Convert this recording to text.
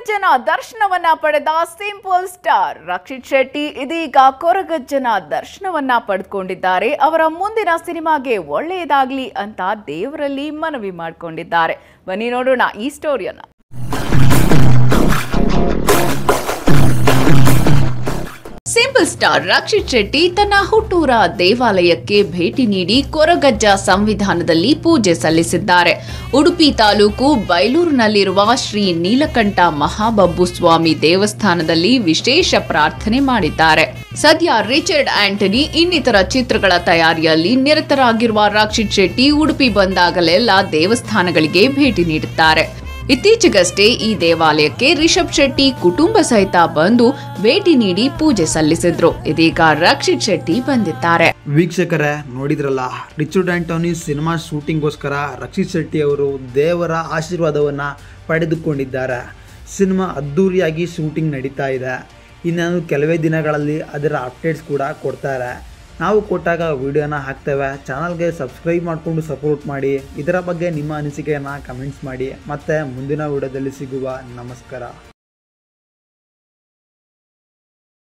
ಕೊರಗಜ್ಜನ ದರ್ಶನವನ್ನ ಪಡೆದ simple star Rakshit Shetty ಇದೀಗ ಕೊರಗಜ್ಜನ ದರ್ಶನವನ್ನ ಪಡೆದುಕೊಂಡಿದ್ದಾರೆ ಅವರ ಮುಂದಿನ ಸಿನಿಮಾಗೆ ಒಳ್ಳೆಯದಾಗ್ಲಿ ಅಂತ ದೇವರಲ್ಲಿ ಮನವಿ ಮಾಡಿಕೊಂಡಿದ್ದಾರೆ ಬನ್ನಿ ನೋಡೋಣ ಈ ಸ್ಟೋರಿಯನ್ನ ಸಿಂಪಲ್ ಸ್ಟಾರ್ ರಕ್ಷಿತ್ ಶೆಟ್ಟಿ ತನ್ನ ಹುಟ್ಟೂರ ದೇವಾಲಯಕ್ಕೆ ಭೇಟಿ ನೀಡಿ ಕೊರಗಜ್ಜ ಸಂವಿಧಾನದಲ್ಲಿ ಪೂಜೆ ಸಲ್ಲಿಸಿದ್ದಾರೆ ಉಡುಪಿ ತಾಲೂಕು ಬೈಲೂರಿನಲ್ಲಿರುವ ಶ್ರೀ ನೀಲಕಂಠ ಮಹಾಬಬ್ಬು ಸ್ವಾಮಿ ದೇವಸ್ಥಾನದಲ್ಲಿ ವಿಶೇಷ ಪ್ರಾರ್ಥನೆ ಮಾಡಿದ್ದಾರೆ ಸದ್ಯ ರಿಚರ್ಡ್ ಆಂಟನಿ ಇನ್ನಿತರ ಚಿತ್ರಗಳ ತಯಾರಿಯಲ್ಲಿ ನಿರತರಾಗಿರುವ ರಕ್ಷಿತ್ ಶೆಟ್ಟಿ ಉಡುಪಿ ಬಂದಾಗಲೆಲ್ಲ ದೇವಸ್ಥಾನಗಳಿಗೆ ಭೇಟಿ ನೀಡುತ್ತಾರೆ ಇತ್ತೀಚೆಗಷ್ಟೇ ಈ ದೇವಾಲಯಕ್ಕೆ ರಿಷಬ್ ಶೆಟ್ಟಿ ಕುಟುಂಬ ಸಹಿತ ಬಂದು ಭೇಟಿ ನೀಡಿ ಪೂಜೆ ಸಲ್ಲಿಸಿದ್ರು ಇದೀಗ ರಕ್ಷಿತ್ ಶೆಟ್ಟಿ ಬಂದಿದ್ದಾರೆ ವೀಕ್ಷಕರೇ ನೋಡಿದ್ರಲ್ಲ ರಿಚರ್ಡ್ ಆಂಟೋನಿ ಸಿನಿಮಾ ಶೂಟಿಂಗ್ಗೋಸ್ಕರ ರಕ್ಷಿತ್ ಶೆಟ್ಟಿ ಅವರು ದೇವರ ಆಶೀರ್ವಾದವನ್ನು ಪಡೆದುಕೊಂಡಿದ್ದಾರೆ ಸಿನಿಮಾ ಅದ್ಧೂರಿಯಾಗಿ ಶೂಟಿಂಗ್ ನಡೀತಾ ಇದೆ ಇನ್ನೇನು ಕೆಲವೇ ದಿನಗಳಲ್ಲಿ ಅದರ ಅಪ್ಡೇಟ್ಸ್ ಕೂಡ ಕೊಡ್ತಾರೆ ನಾವು ಕೊಟ್ಟಾಗ ವಿಡಿಯೋನ ಹಾಕ್ತೇವೆ ಚಾನಲ್ಗೆ ಸಬ್ಸ್ಕ್ರೈಬ್ ಮಾಡಿಕೊಂಡು ಸಪೋರ್ಟ್ ಮಾಡಿ ಇದರ ಬಗ್ಗೆ ನಿಮ್ಮ ಅನಿಸಿಕೆಯನ್ನು ಕಮೆಂಟ್ಸ್ ಮಾಡಿ ಮತ್ತು ಮುಂದಿನ ವಿಡಿಯೋದಲ್ಲಿ ಸಿಗುವ ನಮಸ್ಕಾರ